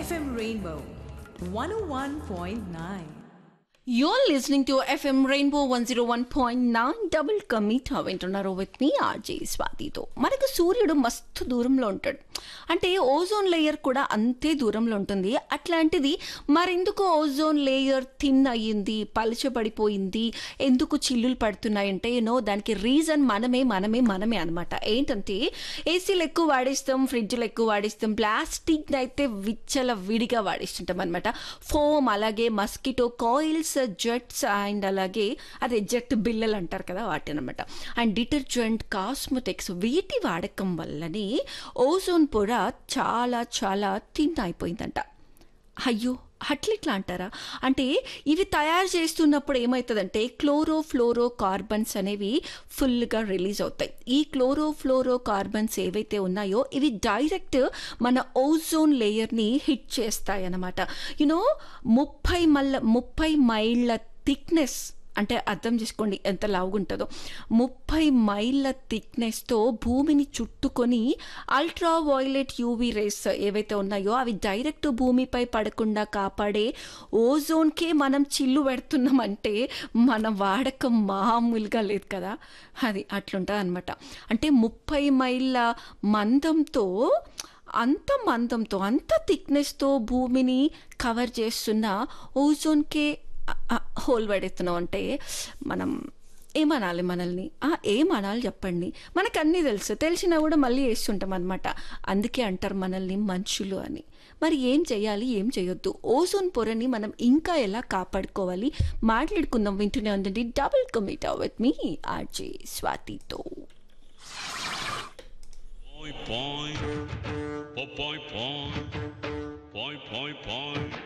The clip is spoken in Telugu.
FM Rainbow 101.9. You're listening to FM Rainbow 101.9 double commit వింటున్నారు విత్ మీ ఆర్జే స్వాతితో మనకు సూర్యుడు మస్తు దూరంలో ఉంటాడు అంటే ఓజోన్ లేయర్ కూడా అంతే దూరంలో ఉంటుంది అట్లాంటిది మరెందుకు ఓజోన్ లేయర్ థిన్ అయ్యింది పలుచబడిపోయింది ఎందుకు చిల్లులు పడుతున్నాయంటే యూనో దానికి రీజన్ మనమే మనమే మనమే అనమాట ఏంటంటే ఏసీలు ఎక్కువ వాడేస్తాం ఫ్రిడ్జ్లు ఎక్కువ వాడేస్తాం ప్లాస్టిక్ అయితే విచ్చల విడిగా వాడేస్తుంటాం అనమాట ఫోమ్ అలాగే మస్కిటో కాయిల్స్ జెట్స్ అండ్ అలాగే అదే జెట్ బిల్లలు అంటారు కదా వాటి అనమాట అండ్ డిటర్జెంట్ కాస్మెటిక్స్ వీటి వాడకం వల్లనే ఓజోన్ పొర చాలా చాలా థిన్ అయిపోయిందంట అయ్యో అట్లిట్లా అంటారా అంటే ఇవి తయారు చేస్తున్నప్పుడు ఏమవుతుందంటే క్లోరో ఫ్లోరో కార్బన్స్ అనేవి ఫుల్గా రిలీజ్ అవుతాయి ఈ క్లోరో ఫ్లోరో కార్బన్స్ ఏవైతే ఉన్నాయో ఇవి డైరెక్ట్ మన ఓజోన్ లేయర్ని హిట్ చేస్తాయి అన్నమాట యునో ముప్పై మల్ల ముప్పై మైళ్ళ థిక్నెస్ అంటే అర్థం చేసుకోండి ఎంత లావుగుంటుందో ముప్పై మైళ్ళ థిక్నెస్తో భూమిని చుట్టుకొని అల్ట్రా వైలెట్ యూవీ రేస్ ఏవైతే ఉన్నాయో అవి డైరెక్ట్ భూమిపై పడకుండా కాపాడే ఓజోన్కే మనం చిల్లు పెడుతున్నామంటే మన వాడకం మామూలుగా లేదు కదా అది అట్లుంటుంది అనమాట అంటే ముప్పై మైళ్ళ మందంతో అంత మందంతో అంత థిక్నెస్తో భూమిని కవర్ చేస్తున్న ఓజోన్కే హోల్ పడేస్తున్నాం అంటే మనం ఏమనాలి మనల్ని ఆ ఏమనాలి చెప్పండి మనకు అన్నీ తెలుసు తెలిసినా కూడా మళ్ళీ వేస్తుంటాం అనమాట అందుకే అంటారు మనల్ని మనుషులు అని మరి ఏం చేయాలి ఏం చేయొద్దు ఓజోన్ పొరని మనం ఇంకా ఎలా కాపాడుకోవాలి మాట్లాడుకుందాం వింటూనే ఉందండి డబుల్ కమిటా విత్ మీ ఆర్జే స్వాతితో Point, point, point, point, point, point, point.